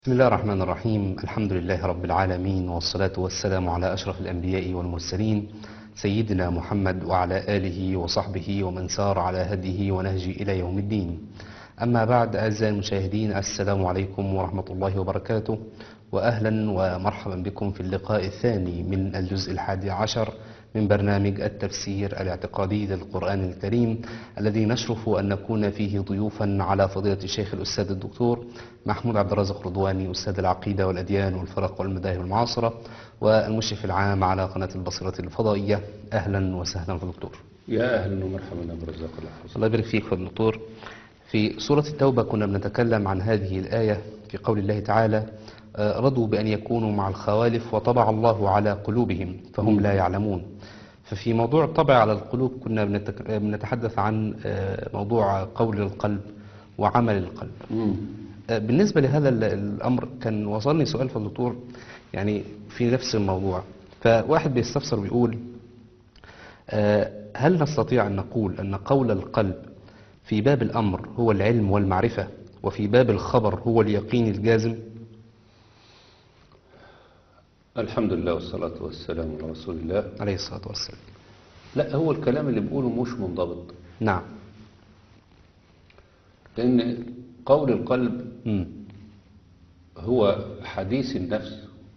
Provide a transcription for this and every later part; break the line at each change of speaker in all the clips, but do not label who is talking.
بسم الله الرحمن الرحيم الحمد لله رب العالمين والصلاة والسلام على أشرف الأنبياء والمرسلين سيدنا محمد وعلى آله وصحبه ومن سار على هديه ونهجه إلى يوم الدين أما بعد أعزائي المشاهدين السلام عليكم ورحمة الله وبركاته وأهلا ومرحبا بكم في اللقاء الثاني من الجزء الحادي عشر من برنامج التفسير الاعتقادي للقرآن الكريم الذي نشرف أن نكون فيه ضيوفا على فضيلة الشيخ الأستاذ الدكتور محمود عبد الرازق رضواني أستاذ العقيدة والأديان والفرق والمذاهب المعاصرة والمشرف العام على قناة البصيرة الفضائية أهلا وسهلا في الدكتور
يا أهلا ومرحبا أبو رزاق الله حفظك
الله يبارك فيك فضل الدكتور في سورة التوبة كنا بنتكلم عن هذه الآية في قول الله تعالى آه، رضوا بأن يكونوا مع الخوالف وطبع الله على قلوبهم فهم لا يعلمون ففي موضوع الطبع على القلوب كنا بنتك- بنتحدث عن آه، موضوع قول القلب وعمل القلب
مم.
آه، بالنسبة لهذا ال- الأمر كان وصلني سؤال في الدكتور يعني في نفس الموضوع فواحد بيستفسر ويقول آه، هل نستطيع أن نقول أن قول القلب في باب الأمر هو العلم والمعرفة وفي باب الخبر هو اليقين الجازم
الحمد لله والصلاة والسلام على رسول الله
عليه الصلاة والسلام
لا هو الكلام اللي بقوله مش منضبط
نعم
لأن قول القلب
مم.
هو حديث النفس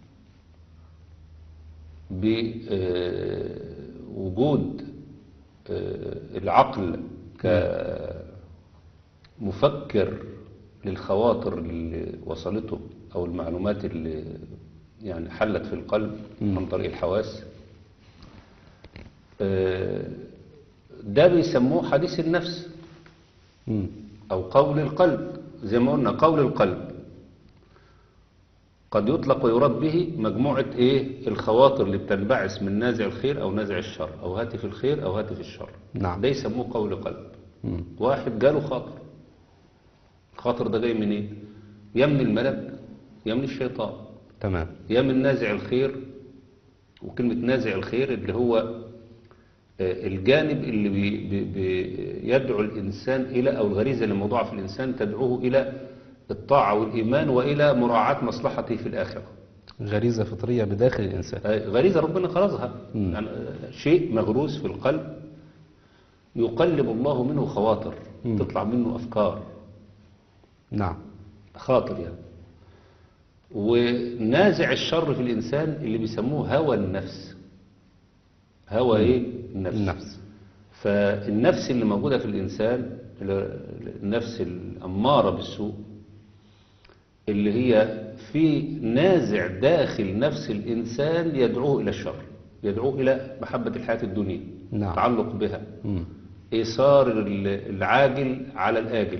بوجود العقل كمفكر للخواطر اللي وصلته أو المعلومات اللي يعني حلت في القلب عن طريق الحواس آه، ده بيسموه حديث النفس
مم.
أو قول القلب زي ما قلنا قول القلب قد يطلق ويراد به مجموعة إيه الخواطر اللي بتنبعث من نازع الخير أو نازع الشر أو هاتف الخير أو هاتف الشر
نعم.
ده يسموه قول قلب
مم.
واحد جاله خاطر الخاطر ده جاي منين يا من الملك يا من الشيطان
تمام
يا من نازع الخير وكلمة نازع الخير اللي هو آه، الجانب اللي بي بي بي يدعو الإنسان إلى أو الغريزة اللي موضوعة في الإنسان تدعوه إلى الطاعة والإيمان وإلى مراعاة مصلحته في الآخرة
غريزة فطرية بداخل الإنسان
آه، غريزة ربنا خلصها
مم.
يعني آه، شيء مغروس في القلب يقلب الله منه خواطر
مم.
تطلع منه أفكار
نعم
خاطر يعني ونازع الشر في الإنسان اللي بيسموه هوى النفس هوى إيه؟ النفس
النفس
فالنفس اللي موجودة في الإنسان اللي- النفس الأمارة بالسوء اللي هي في نازع داخل نفس الإنسان يدعوه إلى الشر يدعوه إلى محبة الحياة الدنيا
نعم.
تعلق بها
مم.
إيثار ال- العاجل على الآجل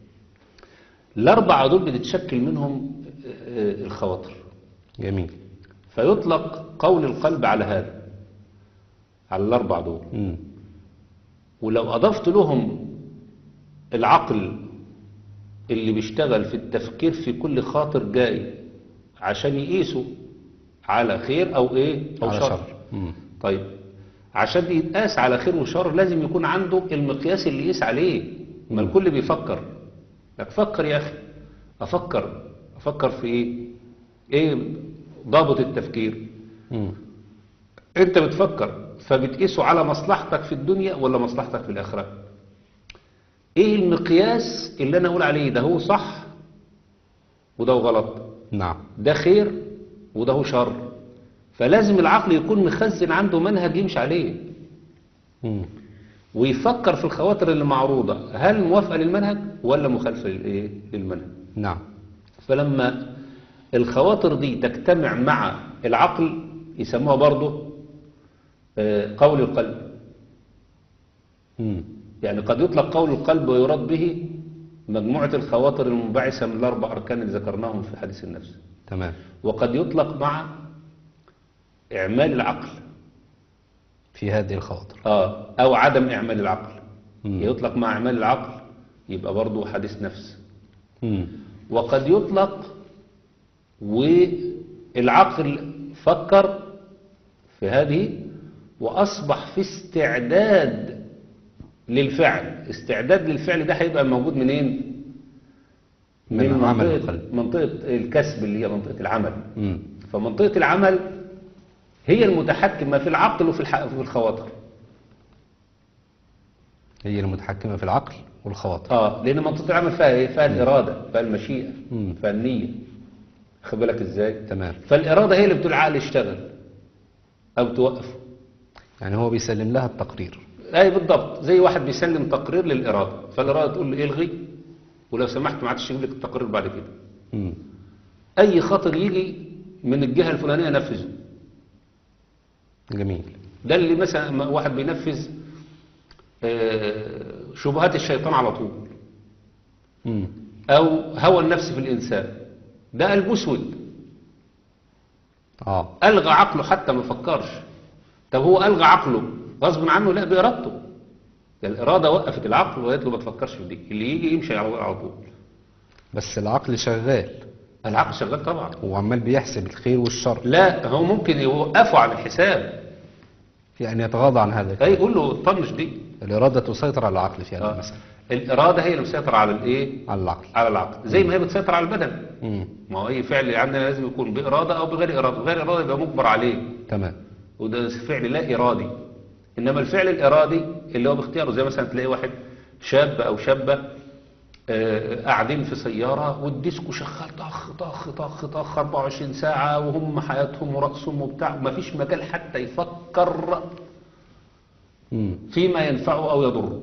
الأربعة دول بتتشكل منهم آه، الخواطر
جميل
فيطلق قول القلب على هذا على الأربع دول
مم.
ولو أضفت لهم العقل اللي بيشتغل في التفكير في كل خاطر جاي عشان يقيسوا على خير أو إيه أو
على
شر,
شر. مم.
طيب عشان يتقاس على خير وشر لازم يكون عنده المقياس اللي يقيس عليه ما الكل بيفكر لك فكر يا أخي أفكر أفكر في إيه إيه ضابط التفكير
مم.
انت بتفكر فبتقيسه على مصلحتك في الدنيا ولا مصلحتك في الآخرة ايه المقياس اللي انا اقول عليه ده هو صح وده هو غلط
نعم
ده خير وده هو شر فلازم العقل يكون مخزن عنده منهج يمشي عليه
مم.
ويفكر في الخواطر اللي معروضة هل موافقة للمنهج ولا مخالفة للإيه؟ للمنهج
نعم
فلما الخواطر دي تجتمع مع العقل يسموها برضه آه، قول القلب
مم.
يعني قد يطلق قول القلب ويراد به مجموعة الخواطر المنبعثة من الأربع أركان اللي ذكرناهم في حديث النفس
تمام
وقد يطلق مع إعمال العقل
في هذه الخواطر
آه أو عدم إعمال العقل
مم.
يطلق مع إعمال العقل يبقى برضه حديث نفس
مم.
وقد يطلق والعقل فكر في هذه وأصبح في استعداد للفعل استعداد للفعل ده هيبقى موجود منين
من
من
عمل
منطقة,
القلب.
منطقة الكسب اللي هي منطقة العمل
مم.
فمنطقة العمل هي المتحكمة في العقل وفي الح- في الخواطر
هي المتحكمة في العقل والخواطر
اه لان منطقة العمل فيها ايه فيها الإرادة فيها المشيئة
مم.
فيها النية خد بالك ازاي
تمام
فالإرادة هي اللي بتقول العقل اشتغل أو توقفه
يعني هو بيسلم لها التقرير
اي بالضبط زي واحد بيسلم تقرير للإرادة فالإرادة تقول له الغي ولو سمحت ما عادش تجيب لك التقرير بعد كده
مم.
أي خطر يجي من الجهة الفلانية نفذه
جميل
ده اللي مثلا ما واحد بينفذ آه، شبهات الشيطان على طول
مم.
أو هوى النفس في الإنسان ده قلبه اسود
اه
ألغى عقله حتى ما فكرش طب هو ألغى عقله غصب عنه لا بإرادته ده الإرادة وقفت العقل وقالت له ما تفكرش في دي اللي يجي يمشي على على طول
بس العقل شغال
العقل شغال طبعا
هو عمال بيحسب الخير والشر
لا هو ممكن يوقفه عن الحساب
يعني يتغاضى عن هذا
اي يقول له طنش دي
الإرادة تسيطر على العقل في هذا
آه.
المسألة
الإرادة هي اللي مسيطرة على الإيه؟
على العقل
على العقل زي ما هي بتسيطر على البدن
مم.
ما هو أي فعل عندنا لازم يكون بإرادة أو بغير إرادة غير إرادة يبقى مجبر عليه
تمام
وده فعل لا إرادي إنما الفعل الإرادي اللي هو باختياره زي مثلا تلاقي واحد شاب أو شابة آه، قاعدين في سيارة والديسكو شغال طخ طخ طخ طخ 24 ساعة وهم حياتهم ورقصهم وبتاع ومفيش مجال حتى يفكر
مم.
فيما ينفعه أو يضره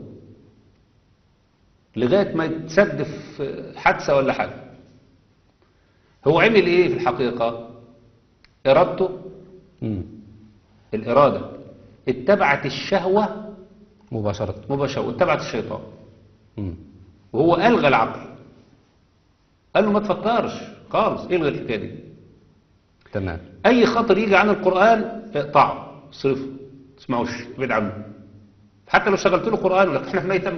لغاية ما يتسد في حادثة ولا حاجة هو عمل إيه في الحقيقة إرادته
مم.
الإرادة اتبعت الشهوة
مباشرة
مباشرة واتبعت الشيطان
مم.
وهو ألغى العقل قال له ما تفكرش خالص الغي الحكاية دي
تمام
أي خطر يجي عن القرآن اقطعه اصرفه تسمعوش ابعد عنه حتى لو شغلت له قرآن يقول لك احنا في ميتم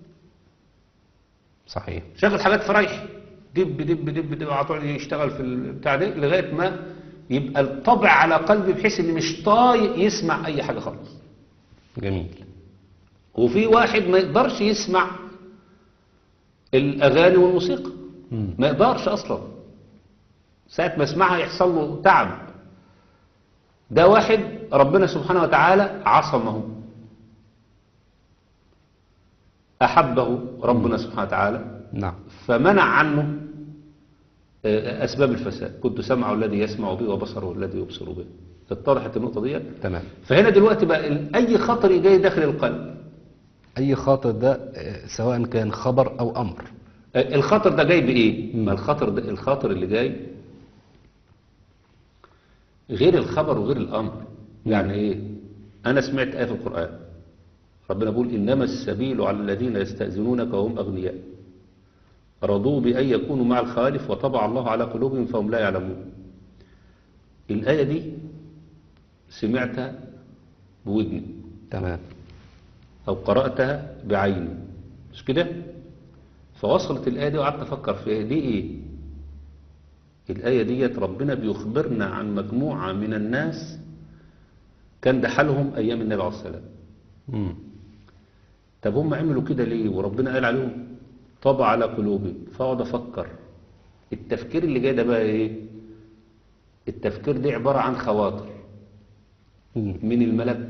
صحيح
شغل حاجات فرايح دب دب دب دب على طول يشتغل في البتاع ده لغايه ما يبقى الطبع على قلبي بحيث ان مش طايق يسمع اي حاجه خالص
جميل
وفي واحد ما يقدرش يسمع الاغاني والموسيقى
مم.
ما يقدرش اصلا ساعه ما يسمعها يحصل له تعب ده واحد ربنا سبحانه وتعالى عصمه احبه ربنا سبحانه وتعالى
نعم
فمنع عنه آه، أسباب الفساد كنت سمعه الذي يسمع به وبصره الذي يبصر به اتضحت النقطة دي
تمام
فهنا دلوقتي بقى ال- أي خطر جاي داخل القلب
أي خاطر ده آه، سواء كان خبر أو أمر
آه، الخطر ده جاي بإيه؟
مم.
ما الخطر ده الخطر اللي جاي غير الخبر وغير الأمر يعني إيه؟ أنا سمعت آية في القرآن ربنا بيقول إنما السبيل على الذين يستأذنونك وهم أغنياء رضوا بأن يكونوا مع الخالف وطبع الله على قلوبهم فهم لا يعلمون الآية دي سمعتها بودني
تمام
أو قرأتها بعيني مش كده فوصلت الآية دي وقعدت أفكر فيها دي إيه الآية ديت ربنا بيخبرنا عن مجموعة من الناس كان ده حالهم أيام النبي عليه الصلاة والسلام
مم.
طب هم عملوا كده ليه وربنا قال عليهم طبع على قلوبهم فاقعد افكر التفكير اللي جاي ده بقى ايه التفكير ده عبارة عن خواطر
مم.
من الملك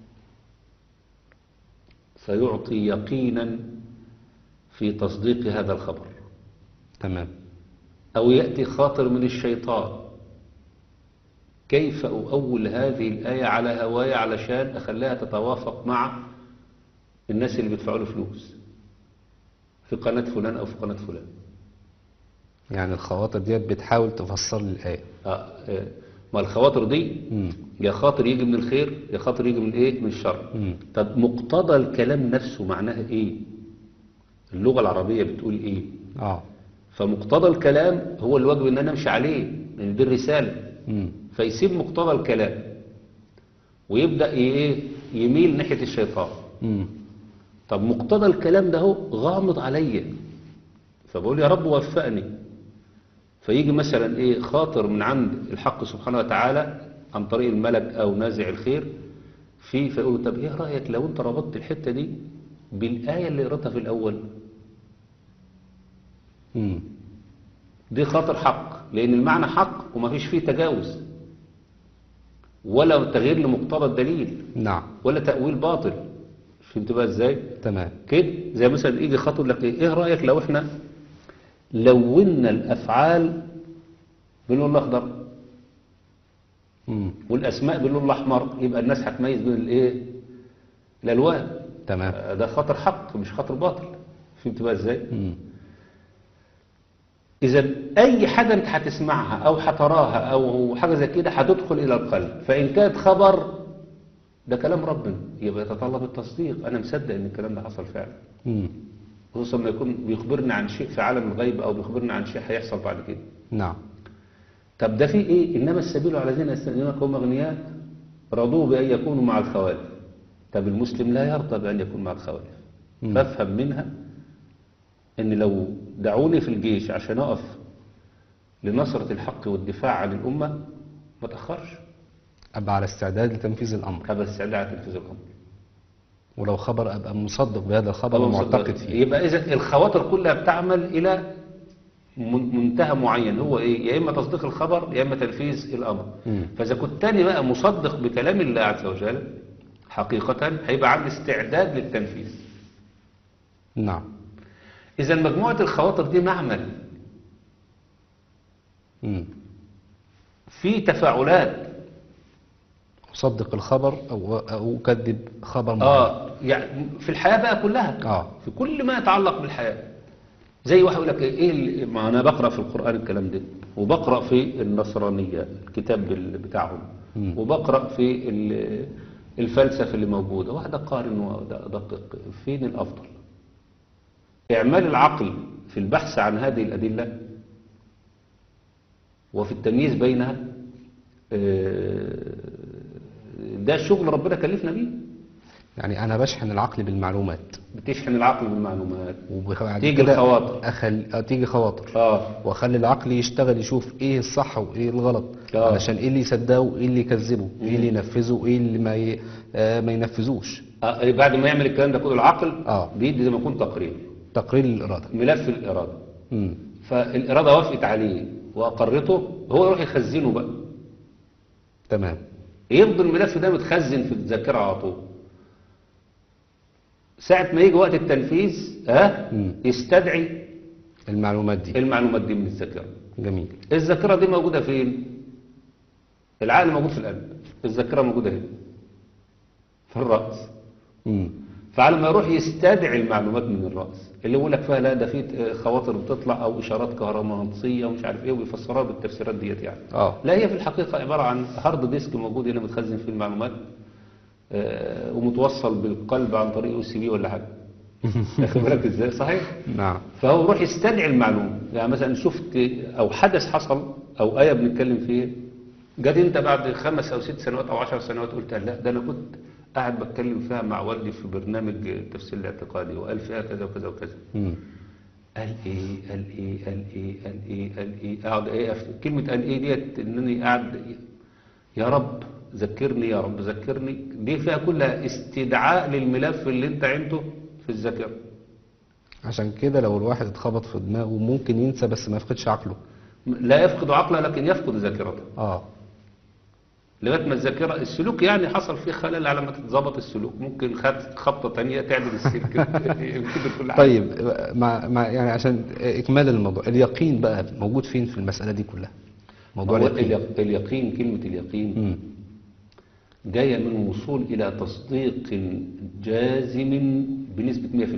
فيعطي يقينا في تصديق هذا الخبر
تمام
أو يأتي خاطر من الشيطان كيف أؤول هذه الآية على هواي علشان أخليها تتوافق مع الناس اللي بيدفعوا له فلوس في قناة فلان أو في قناة فلان
يعني الخواطر ديت بتحاول تفسر لي الآية
آه، آه، ما الخواطر دي
مم.
يا خاطر يجي من الخير يا خاطر يجي من ايه من الشر
مم.
طب مقتضى الكلام نفسه معناها ايه اللغة العربية بتقول ايه
اه
فمقتضى الكلام هو اللي واجب ان انا امشي عليه لان دي الرسالة
مم.
فيسيب مقتضى الكلام ويبدأ ايه يميل ناحية الشيطان
مم.
طب مقتضى الكلام ده هو غامض عليا فبقول يا رب وفقني فيجي مثلا ايه خاطر من عند الحق سبحانه وتعالى عن طريق الملك او نازع الخير في فيقول طب ايه رأيك لو انت ربطت الحتة دي بالآية اللي قرأتها في الأول
مم.
دي خاطر حق لأن المعنى حق وما فيش فيه تجاوز ولا تغيير لمقتضى الدليل
نعم
ولا تأويل باطل فهمت بقى ازاي
تمام
كده زي مثلا يجي خاطر لك ايه إيه رأيك لو احنا لونا الأفعال باللون الأخضر
مم.
والأسماء باللون الأحمر يبقى الناس هتميز بين الايه الألوان
تمام
آه، ده خاطر حق مش خاطر باطل فهمت بقى ازاي
مم.
إذا أي حاجة أنت هتسمعها أو هتراها أو حاجة زي كده هتدخل إلى القلب فإن كانت خبر ده كلام ربنا يبقى يتطلب التصديق أنا مصدق إن الكلام ده حصل فعلا
مم.
خصوصا لما يكون بيخبرنا عن شيء في عالم الغيب أو بيخبرنا عن شيء هيحصل بعد كده
نعم
طب ده في إيه إنما السبيل على الذين يستأذنونك هم أغنياء رضوا بأن يكونوا مع الخوالف طب المسلم لا يرضى بأن يكون مع الخوالف
مم.
فافهم منها ان لو دعوني في الجيش عشان اقف لنصرة الحق والدفاع عن الأمة ما تأخرش
أبقى على استعداد لتنفيذ الأمر
هذا استعداد على تنفيذ الأمر
ولو خبر أبقى مصدق بهذا الخبر
طبعاً
ومعتقد
صدق.
فيه
يبقى إذا الخواطر كلها بتعمل إلى من- منتهى معين هو إيه يا إما تصديق الخبر يا إما تنفيذ الأمر
مم.
فإذا كنت تاني بقى مصدق بكلام الله عز وجل حقيقة هيبقى عندي استعداد للتنفيذ
نعم
إذا مجموعة الخواطر دي معمل
مم.
في تفاعلات
أصدق الخبر أو أو أكذب خبر معين
اه يعني في الحياة بقى كلها
آه.
في كل ما يتعلق بالحياة زي واحد يقول لك ايه اللي- ما انا بقرا في القرآن الكلام ده وبقرا في النصرانية الكتاب ال- بتاعهم
مم.
وبقرا في ال- الفلسفة اللي موجودة واحد قارن ودقق فين الافضل اعمال العقل في البحث عن هذه الادلة وفي التمييز بينها آه، ده شغل ربنا كلفنا بيه
يعني أنا بشحن العقل بالمعلومات
بتشحن العقل بالمعلومات
وبعد
تيجي
كده
الخواطر.
أخل... آه، تيجي خواطر
اه
واخلي العقل يشتغل يشوف ايه الصح وايه الغلط
آه.
علشان ايه اللي يصدقه وايه اللي يكذبه ايه اللي ينفذه وايه اللي ما ي... آه ما ينفذوش
آه، بعد ما يعمل الكلام ده كله العقل
آه.
بيدي زي ما يكون تقرير
تقرير الاراده
ملف الإرادة
امم
فالإرادة وافقت عليه وأقرته هو يروح يخزنه بقى
تمام
يفضل الملف ده متخزن في الذاكرة على طول ساعة ما يجي وقت التنفيذ ها
مم.
يستدعي
المعلومات دي
المعلومات دي من الذاكرة
جميل
الذاكرة دي موجودة فين العقل موجود في القلب الذاكرة موجودة هنا في الرأس
امم
فعلى ما يروح يستدعي المعلومات من الرأس اللي يقول لك فيها لا ده في خواطر بتطلع او اشارات كهرومغناطيسيه ومش عارف ايه وبيفسروها بالتفسيرات ديت يعني
اه
لا هي في الحقيقه عباره عن هارد ديسك موجود هنا متخزن فيه المعلومات آه، ومتوصل بالقلب عن طريق او سي بي ولا حاجه واخد بالك ازاي صحيح
نعم
فهو يروح يستدعي المعلومه يعني مثلا شفت او حدث حصل او ايه بنتكلم فيها جت انت بعد خمس او ست سنوات او عشر سنوات قلت لا ده انا كنت قاعد بتكلم فيها مع والدي في برنامج التفسير الاعتقادي وقال فيها كذا وكذا وكذا
امم
قال ايه قال ايه قال ايه قال ايه قال ايه اقعد ايه أفتكر. كلمه قال ايه ديت انني قاعد يا رب ذكرني يا رب ذكرني دي فيها كلها استدعاء للملف اللي انت عنده في الذاكره
عشان كده لو الواحد اتخبط في دماغه ممكن ينسى بس ما يفقدش عقله
لا يفقد عقله لكن يفقد ذاكرته
اه
لغايه ما الذاكره السلوك يعني حصل فيه خلل على ما تتظبط السلوك ممكن خد خبطه تانية تعمل السلك يمكن كل حاجه
طيب مع, مع يعني عشان اكمال الموضوع اليقين بقى موجود فين في المساله دي كلها موضوع
هو
اليقين
اليق- اليقين كلمه اليقين
امم
جاية من الوصول إلى تصديق جازم بنسبة 100%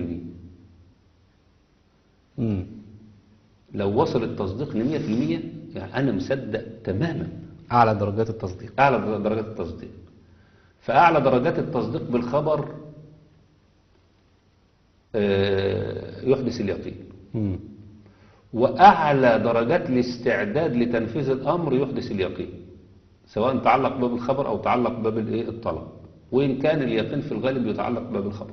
امم
لو وصل التصديق ل 100% يعني أنا مصدق تماما
اعلى درجات التصديق
أعلى درجات التصديق فأعلى درجات التصديق بالخبر آه، يحدث اليقين
امم
وأعلى درجات الاستعداد لتنفيذ الأمر يحدث اليقين سواء تعلق باب الخبر أو تعلق باب الإيه؟ الطلب وإن كان اليقين في الغالب يتعلق باب الخبر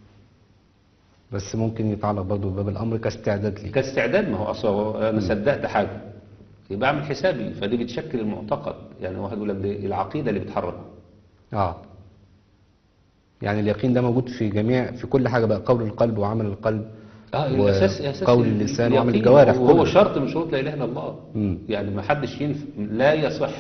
بس ممكن يتعلق برضه بباب الامر كاستعداد ليه
كاستعداد ما هو اصلا انا صدقت حاجه يبقى اعمل حسابي فدي بتشكل المعتقد يعني واحد يقول لك دي العقيده اللي بتحرك
اه يعني اليقين ده موجود في جميع في كل حاجه بقى قول القلب وعمل القلب
اه الاساس اساس
وقول اللسان وعمل
اليقين.
الجوارح
وهو
كله.
شرط من شروط لا اله الا الله
مم.
يعني ما حدش ينف... لا يصح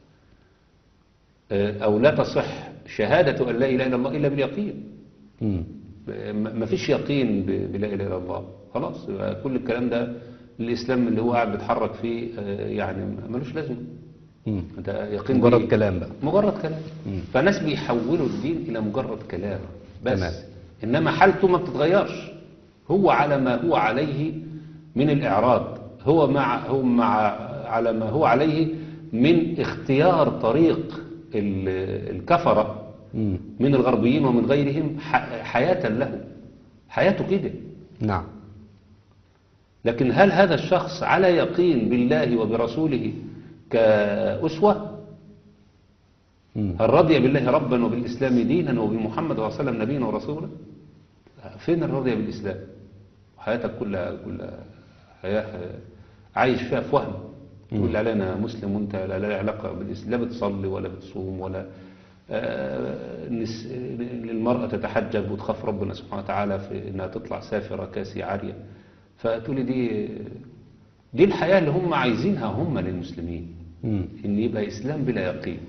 آه، او لا تصح شهاده ان لا اله الا الله الا باليقين
مم.
ما فيش يقين ب- بلا اله الا الله خلاص يبقى كل الكلام ده الاسلام اللي هو قاعد بيتحرك فيه آه، يعني ملوش لازمه
مم.
ده يقين
مجرد
بإيه؟
كلام بقى
مجرد كلام
مم.
فناس بيحولوا الدين الى مجرد كلام بس
تمام.
انما حالته ما بتتغيرش هو على ما هو عليه من الاعراض هو مع هو مع على ما هو عليه من اختيار طريق ال- الكفره
مم.
من الغربيين ومن غيرهم ح- حياه له حياته كده
نعم
لكن هل هذا الشخص على يقين بالله وبرسوله كأسوة
مم.
هل رضي بالله ربا وبالإسلام دينا وبمحمد صلى الله عليه وسلم نبيا ورسولا فين الرضي بالإسلام حياتك كلها كلها حياة عايش فيها في وهم تقول لي علينا مسلم وانت لا لا علاقة بالإسلام لا بتصلي ولا بتصوم ولا آه، نس- للمرأة تتحجب وتخاف ربنا سبحانه وتعالى في انها تطلع سافرة كاسية عارية فتقولي دي دي الحياة اللي هم عايزينها هم للمسلمين
مم.
ان يبقى اسلام بلا يقين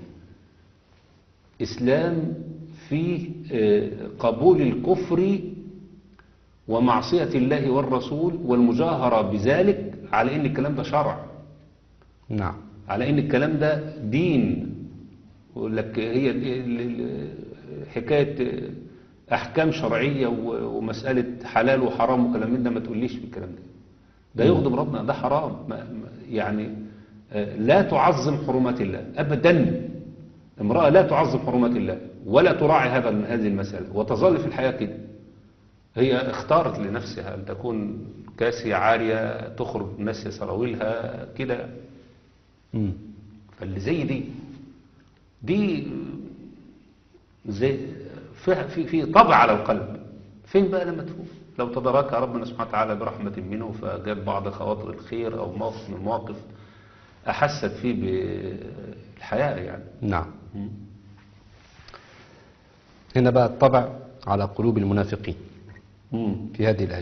اسلام فيه آه، قبول الكفر ومعصية الله والرسول والمجاهرة بذلك على ان الكلام ده شرع
نعم
على ان الكلام ده دين يقول لك هي ال- ال- ال- حكاية احكام شرعية و- ومسألة حلال وحرام وكلام من ده ما تقوليش بالكلام ده ده يغضب ربنا ده حرام ما ما- يعني آه، لا تعظم حرمات الله ابدا امرأة لا تعظم حرمات الله ولا تراعي هذا هذه المسألة وتظل في الحياة كده هي اختارت لنفسها أن تكون كاسية عارية تخرج الناس سراويلها كده
مم.
فاللي زي دي دي زي في في في طبع على القلب فين بقى لما تفوق لو تدارك ربنا سبحانه وتعالى برحمة منه فجاب بعض خواطر الخير أو موقف من المواقف أحست فيه بالحياة يعني
نعم هنا بقى الطبع على قلوب المنافقين
مم.
في هذه الآية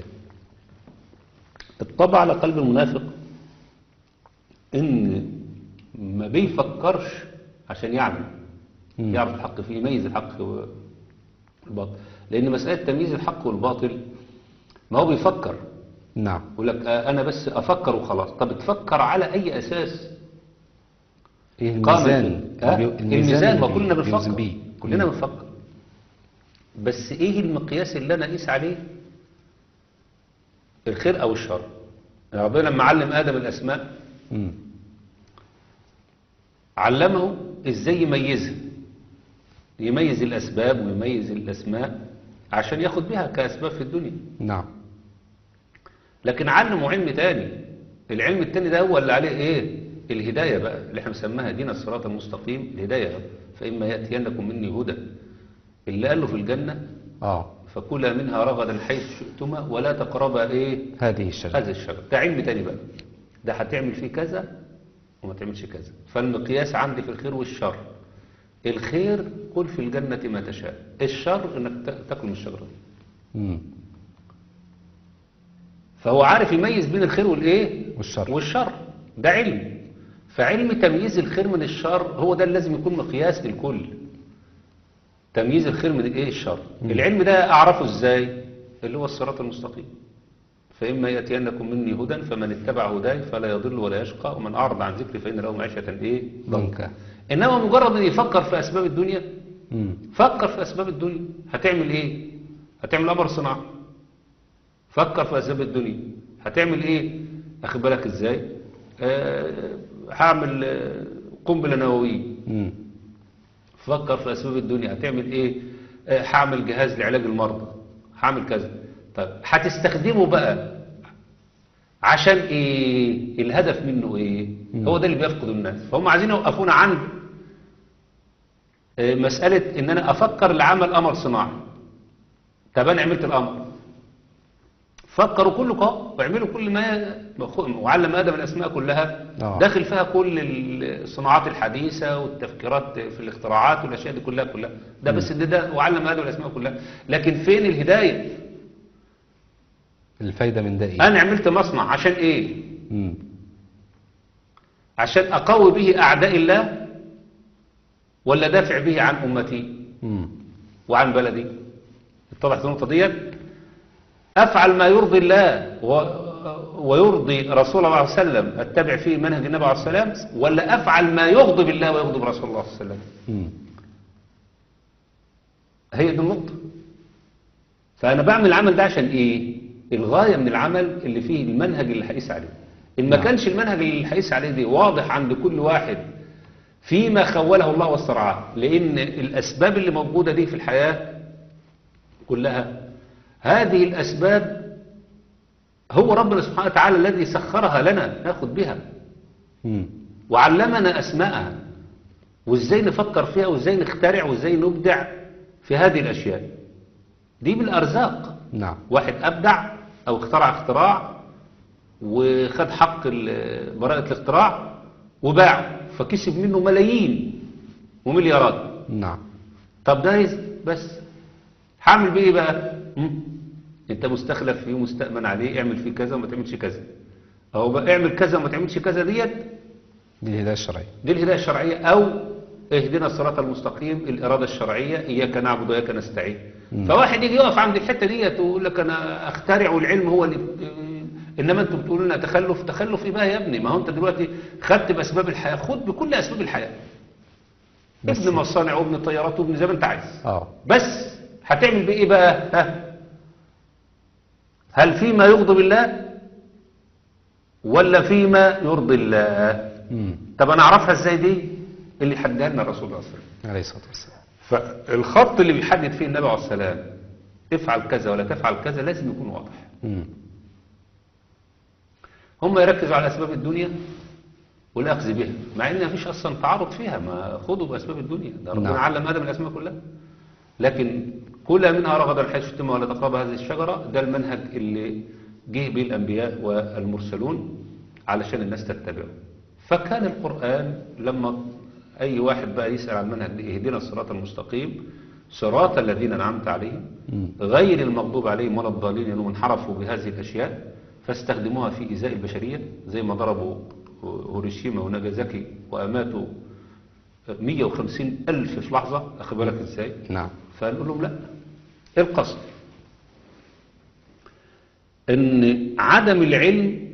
الطبع على قلب المنافق ان ما بيفكرش عشان يعمل
مم.
يعرف الحق فيه يميز الحق والباطل لان مسألة تمييز الحق والباطل ما هو بيفكر
نعم
يقول لك آه، انا بس افكر وخلاص طب تفكر على اي اساس
ايه
قامت
الميزان
آه؟
البي-
الميزان ما
اللي
كلنا
بيوزن
بنفكر
بيه.
كلنا
مم.
بنفكر بس ايه المقياس اللي انا اقيس عليه الخير او الشر يعني ربنا لما علم ادم الاسماء
مم.
علمه ازاي يميزها يميز الاسباب ويميز الاسماء عشان ياخد بها كاسباب في الدنيا
نعم
لكن علمه علم تاني العلم التاني ده هو اللي عليه ايه الهداية بقى اللي احنا بنسميها دين الصراط المستقيم الهداية فإما يأتينكم مني هدى اللي قال له في الجنة
اه
فكلا منها رغدا حيث شئتما ولا تقربا ايه
هذه الشجرة
هذا الشجر ده علم تاني بقى ده هتعمل فيه كذا وما تعملش كذا فالمقياس عندي في الخير والشر الخير كل في الجنة ما تشاء الشر انك تا- تاكل من الشجرة دي
مم.
فهو عارف يميز بين الخير والايه
والشر.
والشر ده علم فعلم تمييز الخير من الشر هو ده اللي لازم يكون مقياس للكل تمييز الخير من الايه الشر العلم ده اعرفه ازاي اللي هو الصراط المستقيم فإما يأتينكم مني هدى فمن اتبع هداي فلا يضل ولا يشقى ومن أعرض عن ذكري فإن له معيشة إيه
ضنكا
إنما مجرد أن يفكر في أسباب الدنيا
مم.
فكر في أسباب الدنيا هتعمل إيه هتعمل أمر صناعة فكر في أسباب الدنيا هتعمل إيه أخد بالك إزاي آه، هعمل آه، قنبلة نووية
مم.
فكر في أسباب الدنيا هتعمل إيه آه، هعمل جهاز لعلاج المرضى هعمل كذا طيب هتستخدمه بقى عشان إيه الهدف منه إيه هو ده اللي بيفقد الناس فهم عايزين يوقفونا عند آه، مسألة إن أنا أفكر لعمل أمر صناعي طب أنا عملت الأمر فكروا كله كده واعملوا كل ما وعلم آدم الأسماء كلها
آه.
داخل فيها كل الصناعات الحديثة والتفكيرات في الاختراعات والأشياء دي كلها كلها ده بس ده, ده وعلم آدم الأسماء كلها لكن فين الهداية
الفايدة من ده ايه
انا عملت مصنع عشان ايه
مم.
عشان اقوي به اعداء الله ولا دافع به عن امتي
مم.
وعن بلدي اتضحت النقطة ديت أفعل ما يرضي الله و- ويرضي رسول الله صلى الله عليه وسلم اتبع فيه منهج النبي عليه الصلاة والسلام ولا أفعل ما يغضب الله ويغضب رسول الله صلى الله عليه وسلم
مم.
هي دي النقطة فأنا بعمل العمل ده عشان إيه الغاية من العمل اللي فيه المنهج اللي هقيس عليه إن ما
نعم.
كانش المنهج اللي هقيس عليه دي واضح عند كل واحد فيما خوله الله واسترعاه لأن الأسباب اللي موجودة دي في الحياة كلها هذه الأسباب هو ربنا سبحانه وتعالى الذي سخرها لنا ناخد بها
مم.
وعلمنا أسماءها وإزاي نفكر فيها وإزاي نخترع وإزاي نبدع في هذه الأشياء دي بالأرزاق
نعم
واحد أبدع أو اخترع اختراع وخد حق ال- براءة الاختراع وباعه فكسب منه ملايين ومليارات
نعم
طب ده يز- بس هعمل بيه ايه بقى مم؟ انت مستخلف فيه مستأمن عليه اعمل فيه كذا وما تعملش كذا اهو بقى اعمل كذا وما تعملش كذا ديت
دي الهداية الشرعية
دي الهداية الشرعية أو اهدنا الصراط المستقيم الإرادة الشرعية إياك نعبد وإياك نستعين فواحد يجي يقف عند الحتة ديت ويقول لك أنا أخترع والعلم هو اللي إنما أنتم بتقولوا لنا تخلف تخلف إيه بقى يا ابني ما هو أنت دلوقتي خدت بأسباب الحياة خد بكل أسباب الحياة
بس-
ابن مصانع وابن طيارات وابن زي ما أنت عايز
اه
بس هتعمل بإيه بقى ها هل فيما يغضب الله ولا فيما يرضي الله
مم.
طب انا اعرفها ازاي دي اللي حددها لنا الرسول صلى الله عليه وسلم
عليه الصلاة والسلام
فالخط اللي بيحدد فيه النبي عليه السلام افعل كذا ولا تفعل كذا لازم يكون واضح
مم.
هم يركزوا على اسباب الدنيا والاخذ بها مع ان مفيش اصلا تعارض فيها ما خذوا باسباب الدنيا ده ربنا
نعم.
علم ادم الاسماء كلها لكن كل منها رغدا حيث شتم ولا تقرب هذه الشجره ده المنهج اللي جه به الانبياء والمرسلون علشان الناس تتبعه فكان القران لما اي واحد بقى يسال عن منهج اهدنا الصراط المستقيم صراط الذين انعمت عليهم
مم.
غير المغضوب عليهم ولا الضالين لانهم انحرفوا بهذه الاشياء فاستخدموها في ازاء البشريه زي ما ضربوا هيروشيما وناجازاكي واماتوا 150 الف في لحظه اخد بالك ازاي
نعم
فنقول لهم لا ايه القصد ان عدم العلم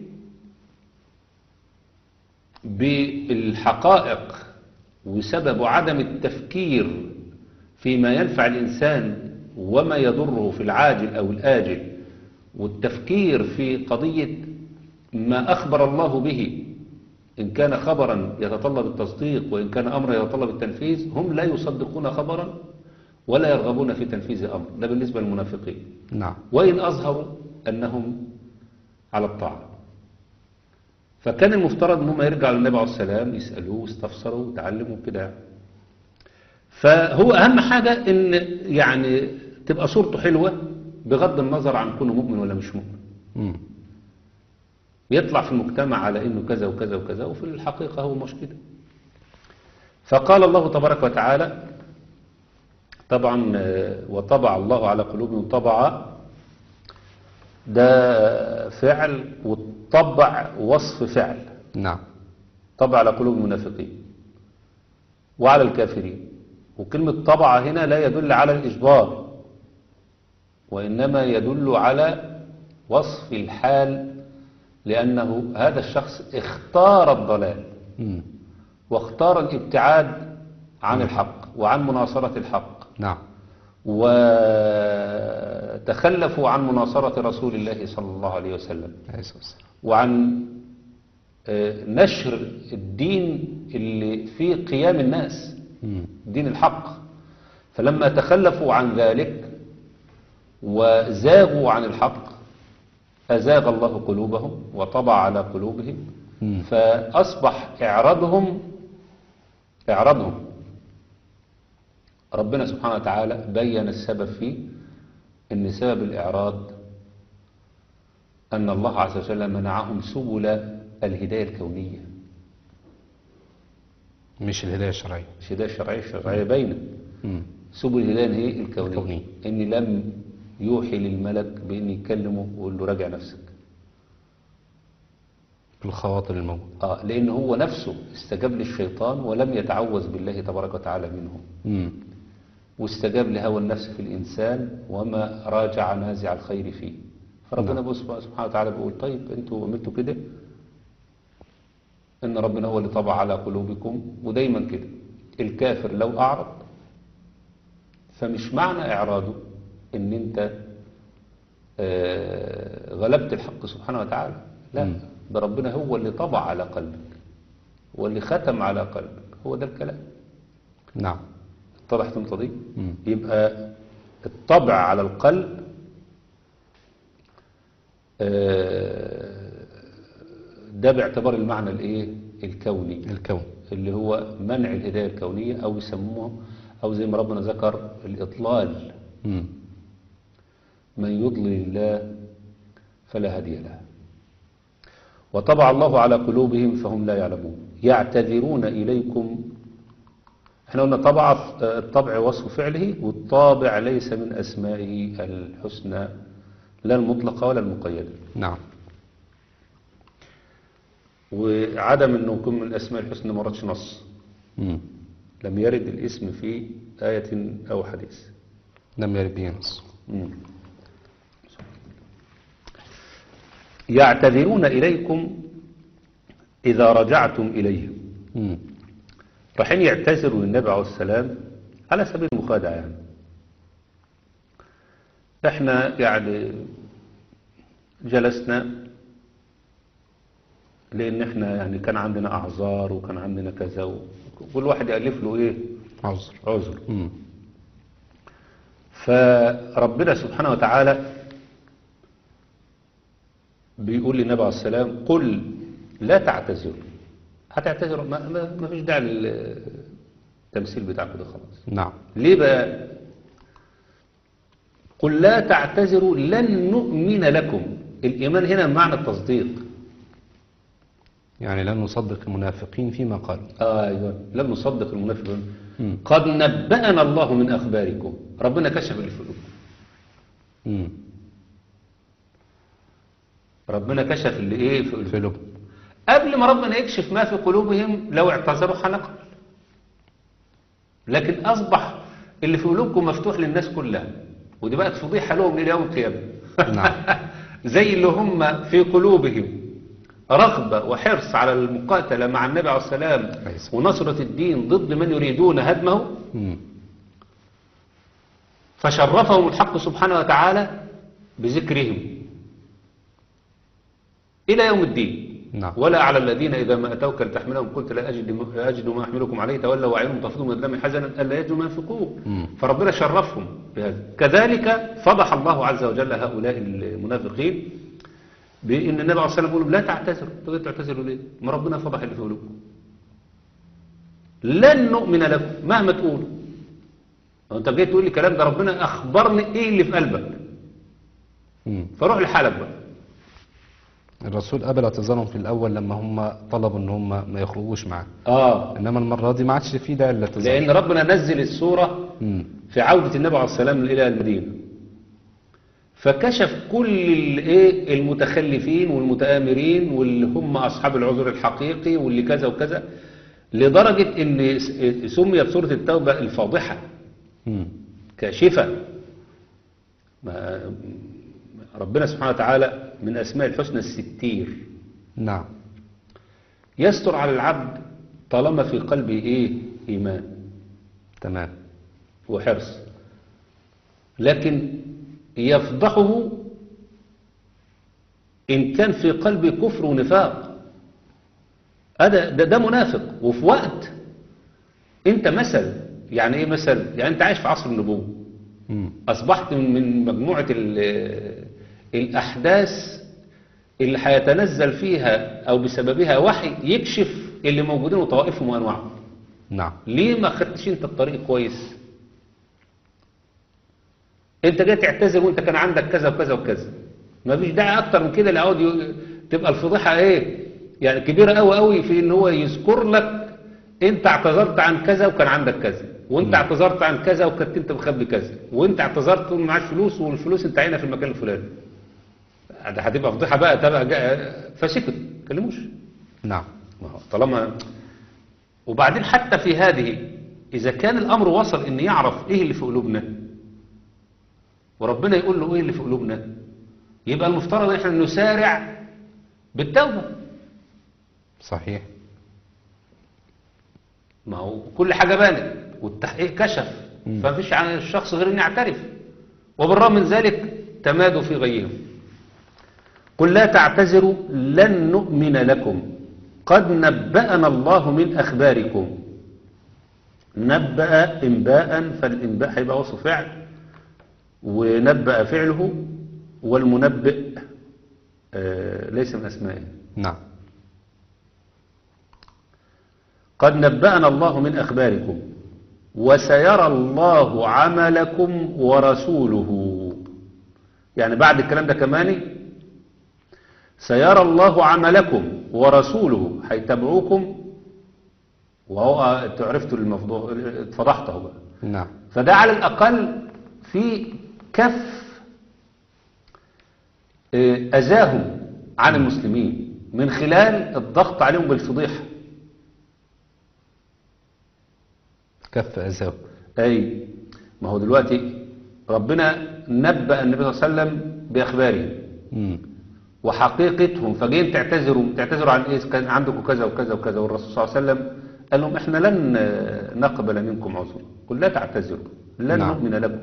بالحقائق وسبب عدم التفكير فيما ينفع الإنسان وما يضره في العاجل أو الآجل والتفكير في قضية ما أخبر الله به إن كان خبرا يتطلب التصديق وإن كان أمرا يتطلب التنفيذ هم لا يصدقون خبرا ولا يرغبون في تنفيذ أمر ده بالنسبة للمنافقين
نعم
وإن أظهروا أنهم على الطاعة فكان المفترض أنهم يرجعوا للنبي عليه السلام يسألوه واستفسروا وتعلموا كده فهو أهم حاجة أن يعني تبقى صورته حلوة بغض النظر عن كونه مؤمن ولا مش مؤمن
مم.
يطلع في المجتمع على انه كذا وكذا وكذا وفي الحقيقة هو مش كده فقال الله تبارك وتعالى طبعا آه، وطبع الله على قلوبهم طبعا ده فعل والطبع وصف فعل
نعم
طبع على قلوب المنافقين وعلى الكافرين وكلمة طبع هنا لا يدل على الإجبار وإنما يدل على وصف الحال لأنه هذا الشخص اختار الضلال
مم.
واختار الابتعاد عن الحق وعن مناصرة الحق
نعم
وتخلفوا عن مناصرة رسول الله صلى الله عليه وسلم
عليه الصلاة والسلام
وعن آه، نشر الدين اللي فيه قيام الناس
مم.
دين الحق فلما تخلفوا عن ذلك وزاغوا عن الحق أزاغ الله قلوبهم وطبع على قلوبهم
مم.
فأصبح إعراضهم إعراضهم ربنا سبحانه وتعالى بين السبب فيه أن سبب الإعراض أن الله عز وجل منعهم سبل الهداية الكونية
مش الهداية الشرعية
مش هداية الشرعية الشرعية باينة
مم.
سبل الهداية هي الكونية
الكونية.
إن لم يوحي للملك بأن يكلمه ويقول له راجع نفسك
بالخواطر الموجودة
آه لأن هو نفسه استجاب للشيطان ولم يتعوذ بالله تبارك وتعالى منه
مم.
واستجاب لهوى النفس في الإنسان وما راجع نازع الخير فيه فربنا بص- سبحانه وتعالى بيقول طيب انتوا عملتوا كده ان ربنا هو اللي طبع على قلوبكم ودايما كده الكافر لو اعرض فمش معنى اعراضه ان انت آه، غلبت الحق سبحانه وتعالى لا
مم.
ده ربنا هو اللي طبع على قلبك واللي ختم على قلبك هو ده الكلام
نعم
اتضحت النقطة دي
مم.
يبقى الطبع على القلب آه، ده باعتبار المعنى الايه الكوني
الكون
اللي هو منع الهداية الكونية او يسموه او زي ما ربنا ذكر الاضلال
مم.
من يضلل الله فلا هادي له وطبع الله على قلوبهم فهم لا يعلمون يعتذرون إليكم احنا قلنا طبع الطبع وصف فعله والطابع ليس من أسمائه الحسنى لا المطلقة ولا المقيدة
نعم
وعدم أنه يكون من الأسماء الحسنى ما وردش نص
مم.
لم يرد الاسم في آية أو حديث
لم يرد به نص
مم. يعتذرون إليكم إذا رجعتم إليهم
مم.
رايحين يعتذروا للنبي عليه السلام على سبيل المخادعة يعني احنا يعني جلسنا لان احنا يعني كان عندنا اعذار وكان عندنا كذا وكل واحد يألف له ايه
عذر
عذر
مم.
فربنا سبحانه وتعالى بيقول للنبي عليه السلام قل لا تعتذروا هتعتذروا ما, ما, ما فيش داعي للتمثيل بتاعكم ده خلاص
نعم
ليه بقى قل لا تعتذروا لن نؤمن لكم الإيمان هنا بمعنى التصديق
يعني لن نصدق المنافقين فيما قالوا
آه أيوة لم نصدق المنافقين
مم.
قد نبأنا الله من أخباركم ربنا كشف اللي في قلوبكم
مم.
ربنا كشف اللي ايه في قلوبكم
في لب
قبل ما ربنا يكشف ما في قلوبهم لو اعتذروا هنقبل لكن أصبح اللي في قلوبكم مفتوح للناس كلها ودي بقت فضيحة لهم إلى يوم القيامة
نعم.
زي اللي هم في قلوبهم رغبة وحرص على المقاتلة مع النبي عليه السلام
عليه السلام.
ونصرة الدين ضد من يريدون هدمه
مم.
فشرفهم الحق سبحانه وتعالى بذكرهم إلى يوم الدين
نعم.
ولا على الذين إذا ما أتوك لتحملهم قلت لا أجد, لا أجد ما أحملكم عليه تولوا وعينهم تفضوا من الدم حزنا ألا يجدوا ما ينفقون
مم.
فربنا شرفهم بهذا كذلك فضح الله عز وجل هؤلاء المنافقين بأن النبي عليه الصلاة والسلام يقول لا تعتذروا تقول تعتذروا ليه ما ربنا فضح اللي في قلوبكم لن نؤمن لكم مهما تقولوا انت جاي تقول لي كلام ده ربنا اخبرني ايه اللي في قلبك
مم.
فروح لحالك بقى
الرسول قبل اعتذارهم في الأول لما هم طلبوا ان هم ما يخرجوش معاه
اه
إنما المرة دي ما عادش فيه داعي للاعتذار
لان ربنا نزل السورة
مم.
في عودة النبي عليه السلام الى المدينة فكشف كل الايه المتخلفين والمتآمرين واللي هم اصحاب العذر الحقيقي واللي كذا وكذا لدرجة ان س- سميت سورة التوبة الفاضحة
مم.
كاشفة ما- ربنا سبحانه وتعالى من أسماء الحسنى الستير
نعم
يستر على العبد طالما في قلبه إيه إيمان
تمام
وحرص لكن يفضحه إن كان في قلبه كفر ونفاق هذا ده, ده منافق وفي وقت أنت مثل يعني إيه مثل يعني أنت عايش في عصر النبوة
مم.
أصبحت من- من مجموعة ال- الأحداث اللي هيتنزل فيها أو بسببها وحي يكشف اللي موجودين وطوائفهم وأنواعهم
نعم
ليه ما خدتش أنت الطريق كويس أنت جاي تعتذر وأنت كان عندك كذا وكذا وكذا ما فيش داعي أكتر من كده اللي عاود ي- تبقى الفضيحة إيه يعني كبيرة قوي قوي في إن هو يذكر لك انت اعتذرت عن كذا وكان عندك كذا وانت
مم.
اعتذرت عن كذا وكنت انت مخبي كذا وانت اعتذرت وما معاش فلوس والفلوس انت عينها في المكان الفلاني ده هتبقى فضيحه بقى تبقى جا- فسكت ما كلموش
نعم
ما هو طالما وبعدين حتى في هذه إذا كان الأمر وصل إن يعرف إيه اللي في قلوبنا وربنا يقول له إيه اللي في قلوبنا يبقى المفترض إن إحنا نسارع بالتوبة
صحيح
ما هو كل حاجة بانت والتحقيق كشف
مم.
فمفيش عن الشخص غير إن يعترف وبالرغم من ذلك تمادوا في غيهم قل لا تعتذروا لن نؤمن لكم قد نبأنا الله من أخباركم نبأ إنباء فالإنباء هيبقى وصف فعل ونبأ فعله والمنبئ آه، ليس من أسمائه
نعم
قد نبأنا الله من أخباركم وسيرى الله عملكم ورسوله يعني بعد الكلام ده كمان سيرى الله عملكم ورسوله هيتابعوكم وهو تعرفتوا المفضوع اتفضحته بقى
نعم
فده على الأقل في كف آه، أذاهم عن المسلمين من خلال الضغط عليهم بالفضيحة
كف أذاه
أي ما هو دلوقتي ربنا نبأ النبي صلى الله عليه وسلم بأخبارهم
مم.
وحقيقتهم فجايين تعتذروا تعتذروا عن ايه كان عندكم كذا وكذا وكذا والرسول صلى الله عليه وسلم قال لهم احنا لن نقبل منكم عذرا قل لا تعتذروا لن
نعم.
نؤمن لكم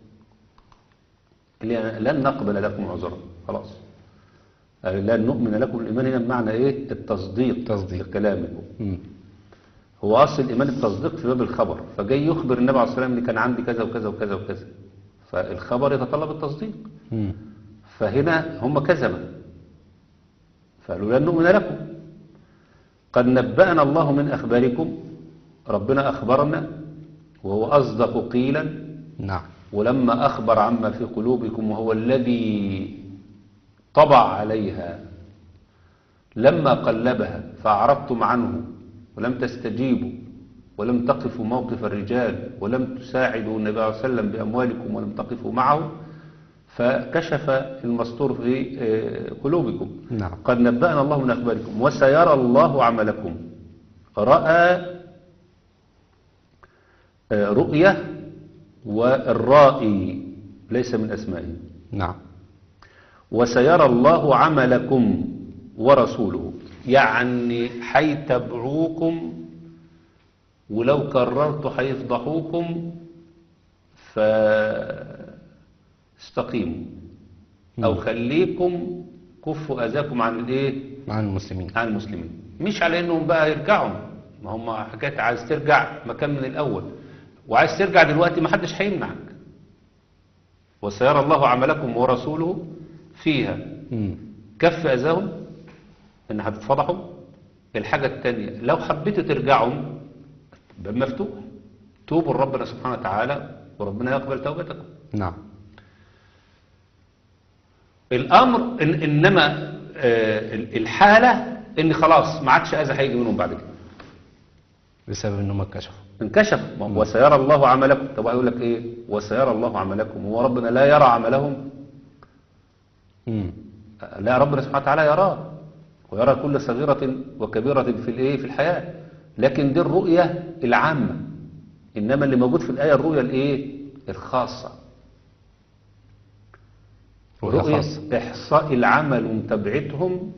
لن نقبل لكم عذرا خلاص قال لن نؤمن لكم الايمان هنا بمعنى ايه التصديق
تصديق.
كلامكم
مم.
هو اصل الايمان التصديق في باب الخبر فجاي يخبر النبي عليه الصلاه والسلام ان كان عندي كذا وكذا وكذا وكذا فالخبر يتطلب التصديق
مم.
فهنا هم كذبوا فقالوا لن نؤمن لكم قد نبأنا الله من أخباركم ربنا أخبرنا وهو أصدق قيلا
نعم
ولما أخبر عما في قلوبكم وهو الذي طبع عليها لما قلبها فأعرضتم عنه ولم تستجيبوا ولم تقفوا موقف الرجال ولم تساعدوا النبي صلى الله عليه وسلم بأموالكم ولم تقفوا معه فكشف المستور في آه، قلوبكم
نعم
قد نبأنا الله من أخباركم وسيرى الله عملكم رأى آه، رؤية والرائي ليس من أسمائه
نعم
وسيرى الله عملكم ورسوله يعني حيتبعوكم ولو كررت حيفضحوكم فاستقيموا أو خليكم كفوا أذاكم عن الإيه
مع المسلمين
عن المسلمين مش على انهم بقى يرجعوا ما هم حكايه عايز ترجع مكان من الاول وعايز ترجع دلوقتي ما حدش هيمنعك وسيرى الله عملكم ورسوله فيها
مم.
كف اذاهم ان هتتفضحوا الحاجه الثانيه لو حبيتوا ترجعوا باب مفتوح توبوا لربنا سبحانه وتعالى وربنا يقبل توبتكم
نعم
الامر إن انما آه، الحاله ان خلاص ما عادش اذى هيجي منهم بعد كده
بسبب انهم اتكشفوا
انكشف ما هو وسيرى الله عملكم طب يقول لك ايه وسيرى الله عملكم هو ربنا لا يرى عملهم
مم.
لا ربنا سبحانه وتعالى يراه ويرى كل صغيرة وكبيرة في الايه في الحياة لكن دي الرؤية العامة انما اللي موجود في الآية الرؤية الايه الخاصة
رؤية
رؤية
خاصة.
إحصاء العمل ومتابعتهم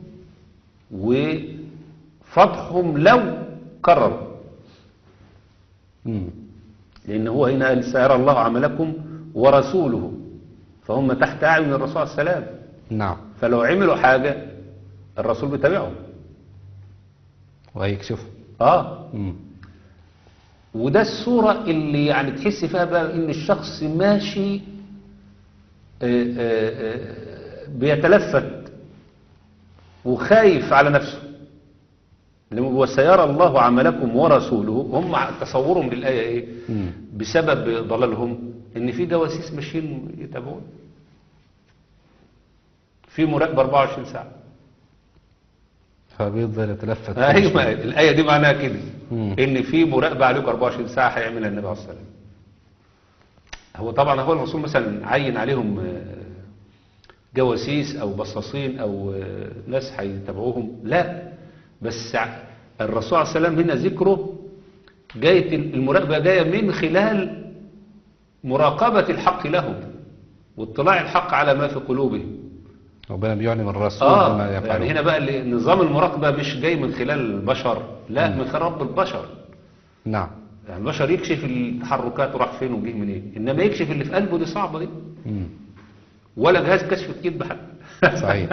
وفضحهم لو كرروا
مم.
لأن هو هنا قال سيرى الله عملكم ورسوله فهم تحت أعين الرسول عليه السلام
نعم
فلو عملوا حاجة الرسول بيتابعهم
وهيكشفوا
آه
مم.
وده الصورة اللي يعني تحس فيها بقى إن الشخص ماشي آه، آه، آه، بيتلفت وخايف على نفسه لما هو سيرى الله عملكم ورسوله هم تصورهم للآية إيه
مم.
بسبب ضلالهم إن في جواسيس ماشيين يتابعون في مراقبة 24 ساعة
فبيفضل يتلفت كل
ايوه
شوية.
الايه دي معناها كده
مم.
ان في مراقبه عليكم 24 ساعه هيعملها النبي عليه الصلاه والسلام هو طبعا هو الرسول مثلا عين عليهم آه، جواسيس او بصاصين او آه، ناس هيتابعوهم لا بس ع- الرسول عليه السلام هنا ذكره جايه المراقبه جايه من خلال مراقبه الحق لهم واطلاع الحق على ما في قلوبهم
ربنا بيعلم الرسول
اه
بما
يعني
يفعله
هنا بقى اللي- نظام المراقبه مش جاي من خلال البشر لا من خلال رب البشر
نعم
يعني البشر يكشف التحركات وراح فين وجه منين انما يكشف اللي في قلبه دي صعبه دي
مم.
ولا جهاز كشف الكذب حتى
صحيح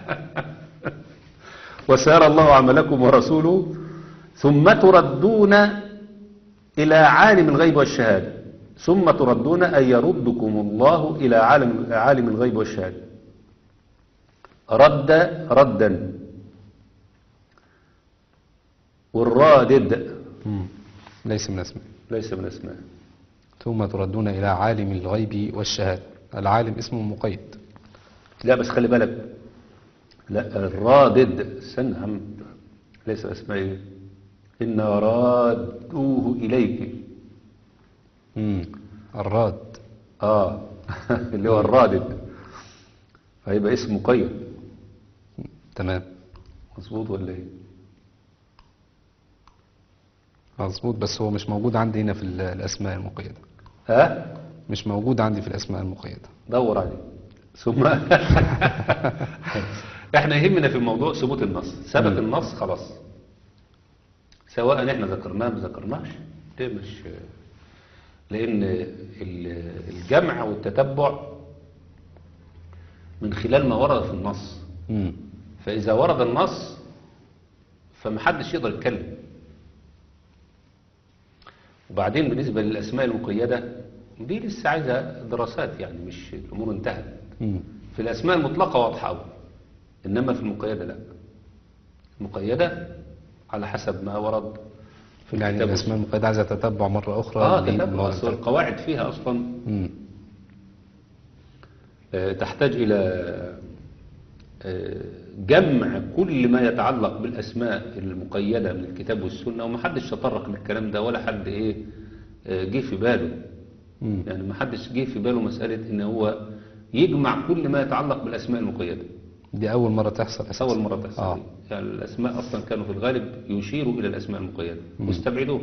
وسيرى الله عملكم ورسوله ثم تردون إلى عالم الغيب والشهادة ثم تردون أن يردكم الله إلى عالم, عالم الغيب والشهادة رد ردا والرادد
مم. ليس من اسمه
ليس من اسماء
ثم تردون إلى عالم الغيب والشهادة العالم اسمه مقيد
لا بس خلي بالك لا الرادد استنى يا عم ليس اسماء ايه إن رادوه إليك
مم. الراد
اه اللي هو الرادد هيبقى اسم مقيد
تمام
مظبوط ولا ايه
مظبوط بس هو مش موجود عندي هنا في ال- الأسماء المقيدة
ها
مش موجود عندي في الأسماء المقيدة
دور عليه ثم احنا يهمنا في الموضوع ثبوت النص ثبت النص خلاص سواء احنا ذكرناه ما ذكرناش ده مش لان ال- الجمع والتتبع من خلال ما ورد في النص
مم.
فإذا ورد النص فمحدش يقدر يتكلم وبعدين بالنسبة للأسماء المقيدة دي لسه عايزة دراسات يعني مش الأمور انتهت
مم.
في الأسماء المطلقة واضحة أوي إنما في المقيدة لا المقيدة على حسب ما ورد في
يعني
الكتاب
الأسماء المقيدة عايزة تتبع مرة أخرى
اه
لل-
تتبع أصل القواعد فيها أصلا
مم.
آه، تحتاج إلى آه، جمع كل ما يتعلق بالأسماء المقيدة من الكتاب والسنة ومحدش تطرق للكلام ده ولا حد إيه آه، جه في باله
مم.
يعني محدش جه في باله مسألة إن هو يجمع كل ما يتعلق بالأسماء المقيدة
دي أول مرة تحصل أساسا
أول مرة تحصل
آه.
دي. يعني الأسماء أصلا كانوا في الغالب يشيروا إلى الأسماء المقيدة واستبعدوه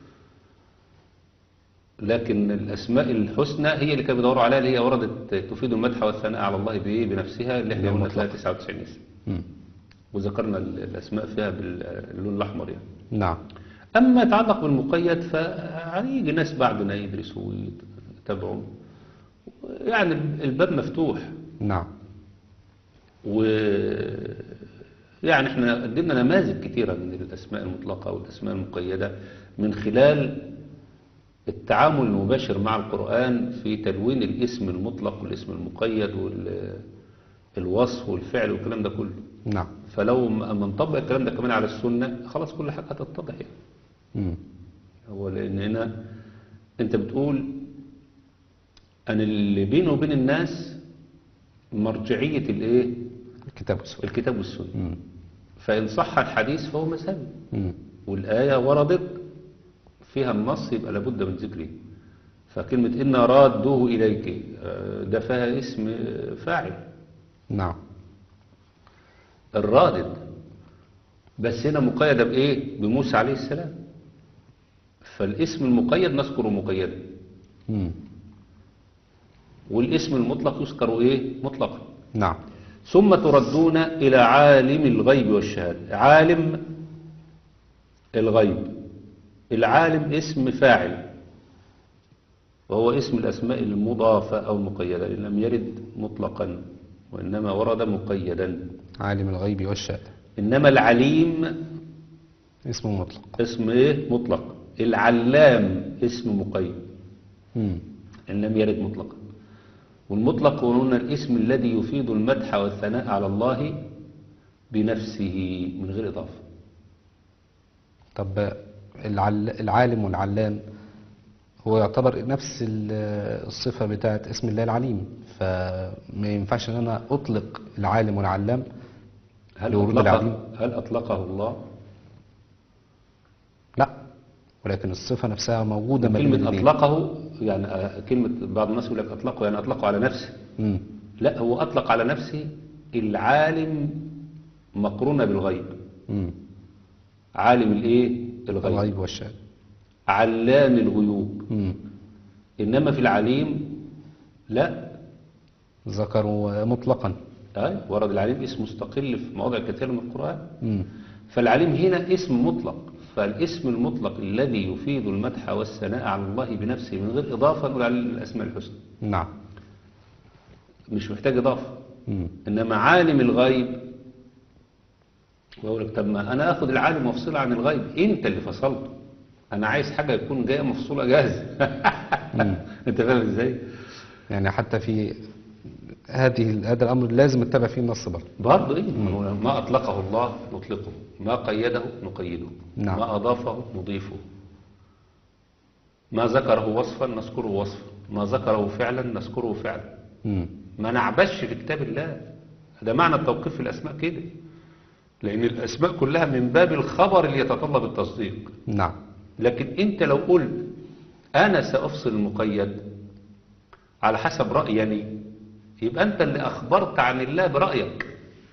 لكن الأسماء الحسنى هي اللي كانوا بيدوروا عليها اللي هي وردت تفيد المدح والثناء على الله بإيه بنفسها اللي احنا
اللي هي
قلنا تلاقي
المطلقة.
99 اسم
مم.
وذكرنا ال- الأسماء فيها باللون الأحمر يعني
نعم
أما يتعلق بالمقيد فهيجي ناس بعدنا يدرسوا ويتابعوا يعني الباب مفتوح
نعم
و يعني احنا قدمنا نماذج كثيرة من الأسماء المطلقة والأسماء المقيدة من خلال التعامل المباشر مع القرآن في تلوين الاسم المطلق والاسم المقيد والوصف والفعل والكلام ده كله
نعم
فلو ما ما نطبق الكلام ده كمان على السنة خلاص كل حاجة هتتضح يعني
مم.
هو لأن هنا أنت بتقول أن اللي بينه وبين الناس مرجعية الإيه؟
الكتاب والسنة
الكتاب والسنة
مم.
فإن صح الحديث فهو مذهبي
مم.
والآية وردت فيها النص يبقى لابد من ذكره فكلمة إن رادوه إليك آه، ده فيها اسم آه، فاعل
نعم
الرادد بس هنا مقيدة بإيه بموسى عليه السلام فالاسم المقيد نذكره مقيدا
مم.
والاسم المطلق يذكر إيه مطلقا
نعم
ثم تردون إلى عالم الغيب والشهادة عالم الغيب العالم اسم فاعل وهو اسم الأسماء المضافة أو المقيدة لأن لم يرد مطلقا وإنما ورد مقيدا
عالم الغيب والشهادة
إنما العليم
اسمه مطلق
اسم إيه مطلق العلام اسم مقيد
مم.
إن لم يرد مطلقا والمطلق هو هنا الاسم الذي يفيد المدح والثناء على الله بنفسه من غير إضافة
طب العل... العالم والعلام هو يعتبر نفس ال- الصفة بتاعت اسم الله العليم فما ينفعش ان انا اطلق العالم والعلام
هل
لورود
أطلقه,
العليم
هل أطلقه الله
لا ولكن الصفة نفسها موجودة ما بين
كلمة
الاثنين.
أطلقه يعني آه، كلمة بعض الناس يقول لك أطلقه يعني أطلقه على نفسه
مم.
لا هو أطلق على نفسه العالم مقرونة بالغيب
مم.
عالم الإيه الغيب
الغيب والشهادة
علام الغيوب
مم.
إنما في العليم لا
ذكروا مطلقا
أي ورد العليم اسم مستقل في مواضع كثير من القرآن
مم.
فالعليم هنا اسم مطلق فالاسم المطلق الذي يفيد المدح والثناء على الله بنفسه من غير إضافة نقول عليه الأسماء الحسنى
نعم
مش محتاج إضافة
مم.
إنما عالم الغيب وأقول لك طب ما أنا أخذ العالم وأفصله عن الغيب أنت اللي فصلته أنا عايز حاجة يكون جاية مفصولة جاهزة أنت فاهم إزاي؟
يعني حتى في هذه هذا الأمر لازم اتبع فيه النص برضه
برضه إيه؟ ما هو ما أطلقه الله نطلقه ما قيده نقيده
نعم.
ما أضافه نضيفه ما ذكره وصفا نذكره وصفا ما ذكره فعلا نذكره فعلا
مم.
ما نعبش في كتاب الله ده معنى التوقيف في الأسماء كده لأن الأسماء كلها من باب الخبر اللي يتطلب التصديق
نعم
لكن أنت لو قلت أنا سأفصل المقيد على حسب رأيي يبقى أنت اللي أخبرت عن الله برأيك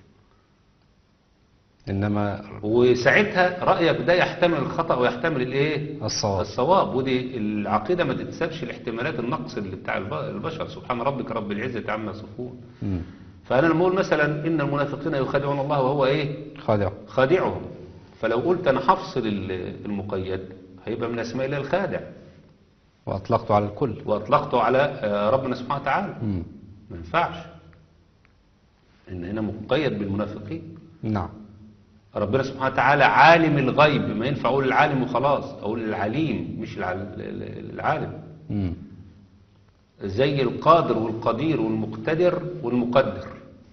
إنما
وساعتها رأيك ده يحتمل الخطأ ويحتمل الايه
الصواب
الصواب ودي العقيدة ما تتسابش لاحتمالات النقص اللي بتاع الب- البشر سبحان ربك رب العزة عما يصفون
مم.
فأنا لما أقول مثلا إن المنافقين يخادعون الله وهو إيه
خادع
خادعهم فلو قلت أنا هفصل ال- المقيد هيبقى من أسماء الله الخادع
وأطلقت على الكل
وأطلقته على آه، ربنا سبحانه وتعالى
مم.
ما ينفعش إن هنا مقيد بالمنافقين
نعم
ربنا سبحانه وتعالى عالم الغيب ما ينفع أقول العالم وخلاص أقول العليم مش الع- العالم
مم.
زي القادر والقدير والمقتدر والمقدر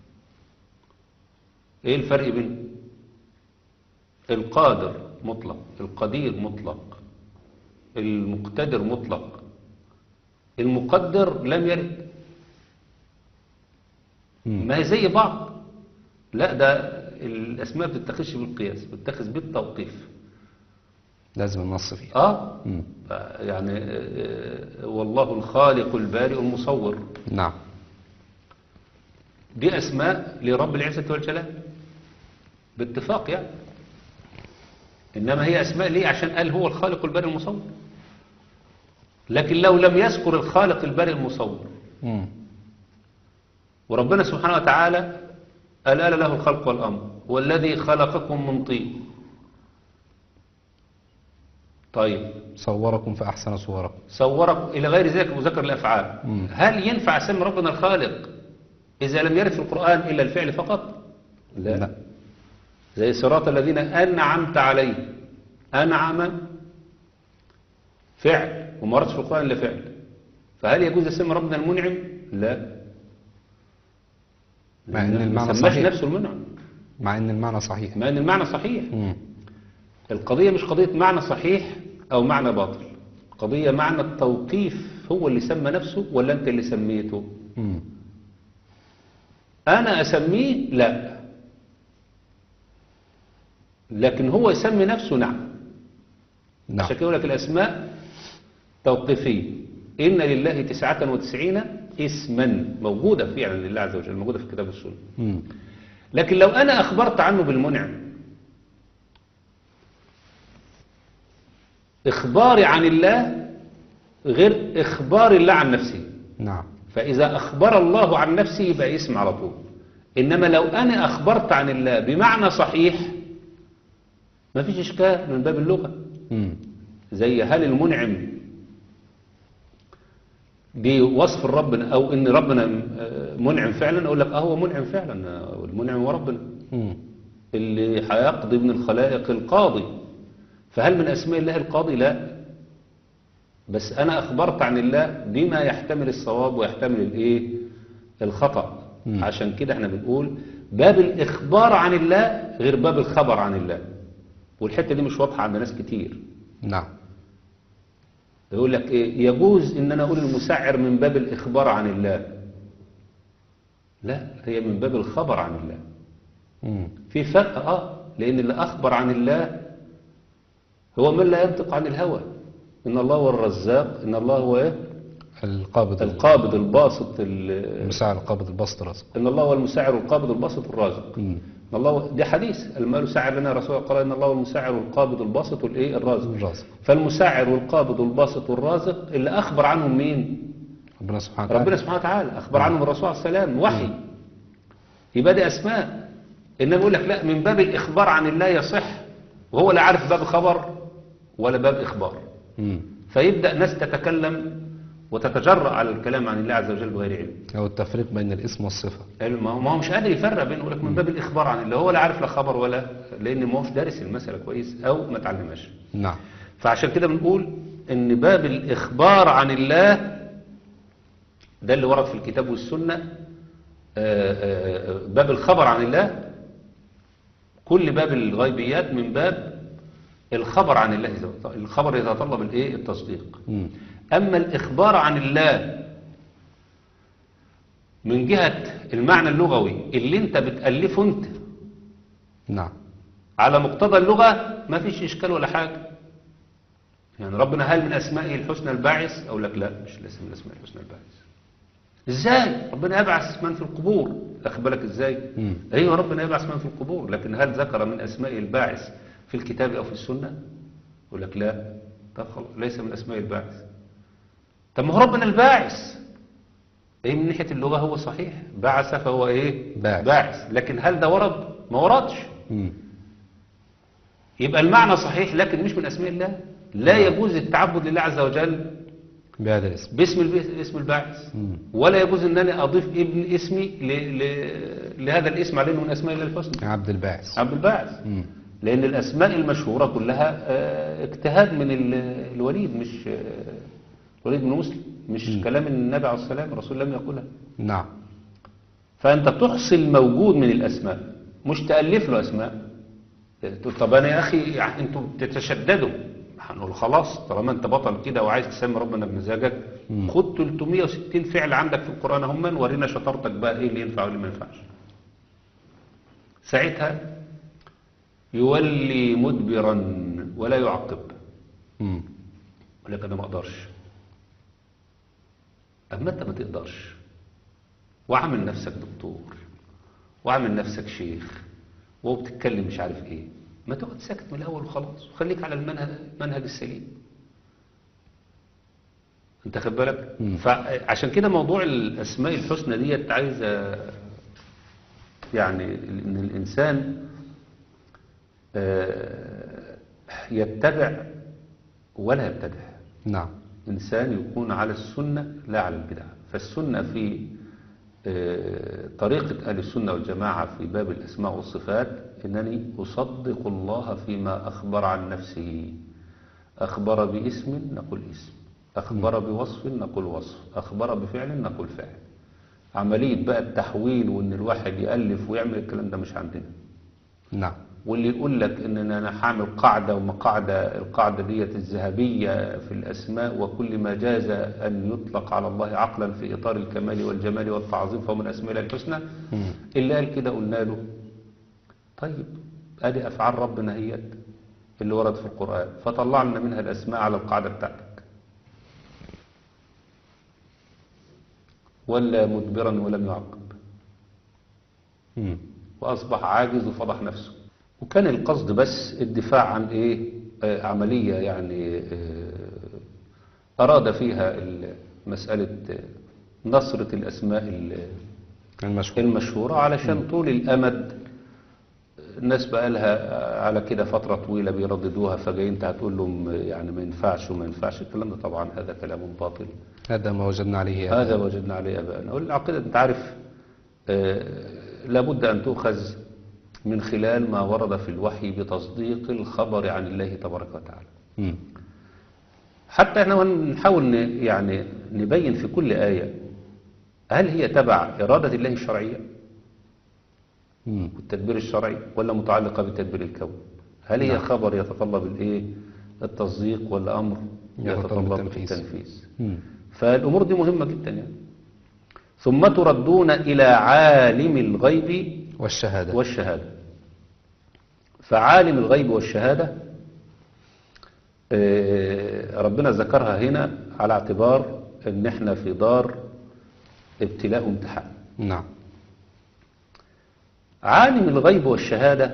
ايه الفرق بين القادر مطلق القدير مطلق المقتدر مطلق المقدر لم يرد
مم.
ما هي زي بعض لا ده الاسماء بتتخذش بالقياس بتتخذ بالتوقيف
لازم النص فيها
اه
مم.
يعني آه، والله الخالق البارئ المصور
نعم
دي أسماء لرب العزة والجلال باتفاق يعني إنما هي أسماء ليه عشان قال هو الخالق البارئ المصور لكن لو لم يذكر الخالق البارئ المصور
مم.
وربنا سبحانه وتعالى قال ألا له الخلق والأمر والذي خلقكم من طين طيب
صوركم فأحسن صوركم
صورك إلى غير ذلك وذكر الأفعال
مم.
هل ينفع سمي ربنا الخالق إذا لم يرد في القرآن إلا الفعل فقط لا,
لا.
زي صراط الذين أنعمت عليهم أنعم فعل وما وردش في القرآن إلا فعل فهل يجوز اسم ربنا المنعم لا
مع إن
ما
المعنى
سماش
صحيح.
نفسه المنعم
مع إن المعنى صحيح
مع أن المعنى صحيح
مم.
القضية مش قضية معنى صحيح أو معنى باطل قضية معنى التوقيف هو اللي سمى نفسه ولا أنت اللي سميته
مم.
أنا أسميه لا لكن هو يسمي نفسه نعم
نعم
عشان كده يقول لك الأسماء توقيفية إن لله تسعة وتسعين اسما موجودة فعلا لله عز وجل موجودة في الكتاب والسنة
مم.
لكن لو أنا أخبرت عنه بالمنعم إخباري عن الله غير إخبار الله عن نفسه
نعم
فإذا أخبر الله عن نفسه يبقى اسم على طول إنما لو أنا أخبرت عن الله بمعنى صحيح ما فيش إشكال من باب اللغة
مم.
زي هل المنعم دي وصف الرب أو إن ربنا منعم فعلا أقول لك أه هو منعم فعلا المنعم هو ربنا
مم.
اللي هيقضي من الخلائق القاضي فهل من أسماء الله القاضي لا بس أنا أخبرت عن الله بما يحتمل الصواب ويحتمل الإيه الخطأ
مم.
عشان كده احنا بنقول باب الإخبار عن الله غير باب الخبر عن الله والحتة دي مش واضحة عند ناس كتير
نعم
يقول لك إيه يجوز إن أنا أقول المسعر من باب الإخبار عن الله لا هي من باب الخبر عن الله
مم.
في فرق اه لان اللي اخبر عن الله هو من لا ينطق عن الهوى ان الله هو الرزاق ان الله هو ايه
القابض
القابض الباسط ال-
المساعد القابض البسط رزق
ان الله هو المساعر القابض الباسط الرازق
مم.
إن الله هو- دي حديث المال ساعر لنا رسول الله قال ان الله هو المساعر القابض الباسط والايه الرازق
الرازق
فالمساعر والقابض والباسط والرازق اللي اخبر عنهم مين
ربنا سبحانه وتعالى
ربنا سبحانه وتعالى اخبر عنهم الرسول عليه السلام وحي يبقى دي اسماء انما يقول لك لا من باب الاخبار عن الله يصح وهو لا عارف باب خبر ولا باب اخبار
مم.
فيبدا ناس تتكلم وتتجرأ على الكلام عن الله عز وجل بغير علم
أو التفريق بين الاسم والصفة
قال ما هو ما هو مش قادر يفرق بين يقول لك من باب الاخبار عن الله هو لا عارف لا خبر ولا لان ما هوش دارس المساله كويس او ما اتعلمهاش
نعم
فعشان كده بنقول ان باب الاخبار عن الله ده اللي ورد في الكتاب والسنه آه، آه، آه، باب الخبر عن الله كل باب الغيبيات من باب الخبر عن الله إذا- الخبر يتطلب الايه التصديق
مم.
أما الإخبار عن الله من جهة المعنى اللغوي اللي انت بتألفه انت
نعم
على مقتضى اللغة ما فيش إشكال ولا حاجة يعني ربنا هل من أسمائه الحسنى الباعث أو لك لا مش ليس من أسماء الحسنى الباعث إزاي ربنا يبعث من في القبور أخد بالك إزاي
مم.
أيوة ربنا يبعث من في القبور لكن هل ذكر من أسمائه الباعث في الكتاب أو في السنة يقول لك لا طب خلاص ليس من أسماء الباعث طب ما هو ربنا الباعث ايه من ناحية اللغة هو صحيح بعث فهو ايه
باعث.
باعث لكن هل ده ورد ما وردش
مم.
يبقى المعنى صحيح لكن مش من اسماء الله لا يجوز التعبد لله عز وجل
بهذا الاسم
باسم الب- اسم الباعث
مم.
ولا يجوز ان انا اضيف ابن اسمي ل... ل... لهذا الاسم على انه من اسماء الله الحسنى
عبد الباعث
عبد الباعث
مم.
لان الاسماء المشهوره كلها آه، اجتهاد من ال- الوليد مش آه، الوليد بن مسلم مش كلام النبي عليه الصلاه والسلام الرسول لم يقولها
نعم
فأنت تحصي الموجود من الأسماء مش تألف له أسماء تقول طب أنا يا أخي يعني أنتوا بتتشددوا هنقول خلاص طالما أنت بطل كده وعايز تسمي ربنا بمزاجك خد 360 فعل عندك في القرآن هم ورينا شطارتك بقى إيه اللي ينفع واللي ما ينفعش ساعتها يولي مدبرا ولا يعقب
مم.
ولكن أنا ما أقدرش أما أنت ما تقدرش وعامل نفسك دكتور وعامل نفسك شيخ وبتتكلم مش عارف ايه ما تقعد ساكت من الاول وخلاص وخليك على المنهج المنهج السليم انت خد بالك
مم.
فعشان كده موضوع الاسماء الحسنى ديت عايزه يعني ان الانسان آه، يتبع ولا يبتدع
نعم
إنسان يكون على السنة لا على البدعة فالسنة في آه، طريقة أهل السنة والجماعة في باب الأسماء والصفات إنني أصدق الله فيما أخبر عن نفسه أخبر باسم نقول اسم أخبر بوصف نقول وصف أخبر بفعل نقول فعل عملية بقى التحويل وإن الواحد يألف ويعمل الكلام ده مش عندنا
نعم
واللي يقول لك ان انا هعمل قاعده وما قاعده القاعده ديت الذهبيه في الاسماء وكل ما جاز ان يطلق على الله عقلا في اطار الكمال والجمال والتعظيم فهو من اسماء الله الحسنى
مم.
اللي قال كده قلنا له طيب ادي افعال ربنا هي اللي ورد في القران فطلع لنا منها الاسماء على القاعده بتاعتك ولا مدبرا ولم يعقب
مم.
وأصبح عاجز وفضح نفسه وكان القصد بس الدفاع عن إيه آه عملية يعني آه أراد فيها ال- مسألة آه، نصرة الأسماء ال-
المشهور
المشهورة علشان طول الأمد الناس بقى لها على كده فترة طويلة بيرددوها فجاي انت هتقول لهم يعني ما ينفعش وما ينفعش الكلام ده طبعا هذا كلام باطل
هذا ما وجدنا عليه
هذا وجدنا عليه أباءنا والعقيدة أنت عارف آه، لابد أن تؤخذ من خلال ما ورد في الوحي بتصديق الخبر عن الله تبارك وتعالى
مم.
حتى احنا نحاول ن- يعني نبين في كل آية هل هي تبع إرادة الله الشرعية
مم.
والتدبير الشرعي ولا متعلقة بتدبير الكون هل هي خبر يتطلب الايه التصديق ولا أمر
يتطلب
يتطلب
التنفيذ.
التنفيذ
مم.
فالأمور دي مهمة جدا يعني ثم تردون إلى عالم الغيب
والشهادة
والشهادة فعالم الغيب والشهادة آه، ربنا ذكرها هنا على اعتبار ان احنا في دار ابتلاء وامتحان
نعم
عالم الغيب والشهادة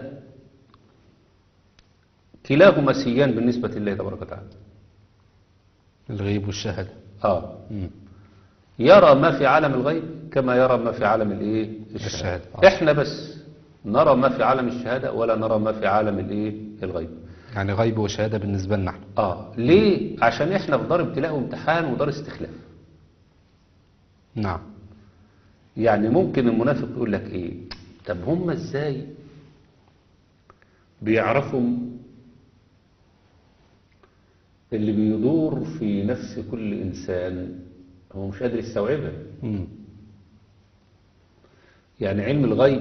كلاهما سيان بالنسبة لله تبارك وتعالى
الغيب والشهادة
آه
مم.
يرى ما في عالم الغيب كما يرى ما في عالم الايه
الشهادة. آه.
احنا بس نرى ما في عالم الشهادة ولا نرى ما في عالم الايه الغيب
يعني غيب وشهادة بالنسبة لنا احنا
اه ليه عشان احنا في دار ابتلاء وامتحان ودار استخلاف
نعم
يعني ممكن المنافق يقول لك ايه طب هم ازاي بيعرفوا اللي بيدور في نفس كل انسان هو مش قادر يستوعبها
مم.
يعني علم الغيب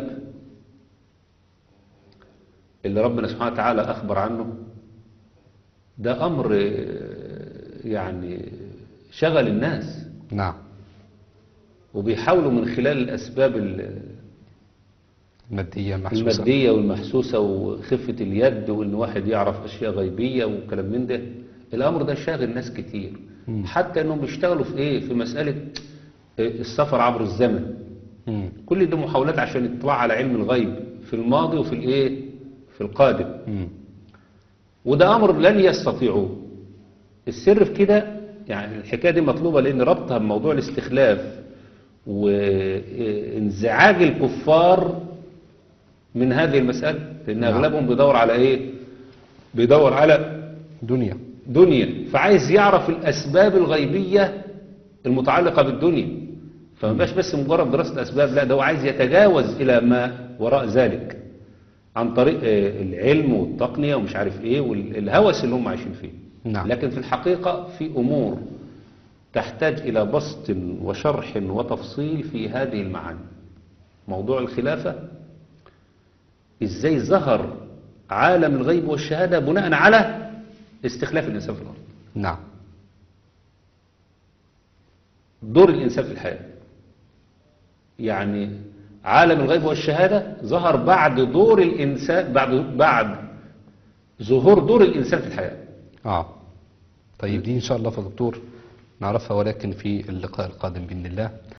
اللي ربنا سبحانه وتعالى أخبر عنه ده أمر آه، يعني شغل الناس
نعم
وبيحاولوا من خلال الأسباب ال-
المادية محسوسة
المادية والمحسوسة وخفة اليد وإن واحد يعرف أشياء غيبية وكلام من ده الأمر ده شاغل ناس كتير
مم.
حتى إنهم بيشتغلوا في إيه في مسألة آه، السفر عبر الزمن
مم.
كل دي محاولات عشان الاطلاع على علم الغيب في الماضي وفي الايه في القادم
مم.
وده امر لن يستطيعوه السر في كده يعني الحكايه دي مطلوبه لان ربطها بموضوع الاستخلاف وانزعاج الكفار من هذه المساله لان
نعم.
اغلبهم بيدور على ايه بيدور على
دنيا
دنيا فعايز يعرف الأسباب الغيبية المتعلقة بالدنيا فما بقاش بس مجرد دراسة أسباب لا ده هو عايز يتجاوز إلى ما وراء ذلك عن طريق آه، العلم والتقنية ومش عارف إيه والهوس اللي هم عايشين فيه
نعم.
لكن في الحقيقة في أمور تحتاج إلى بسط وشرح وتفصيل في هذه المعاني موضوع الخلافة إزاي ظهر عالم الغيب والشهادة بناء على استخلاف الإنسان في الأرض
نعم
دور الإنسان في الحياة يعني عالم الغيب والشهادة ظهر بعد دور الإنسان بعد بعد ظهور دور الإنسان في الحياة
اه طيب دي ان شاء الله يا دكتور نعرفها ولكن في اللقاء القادم باذن الله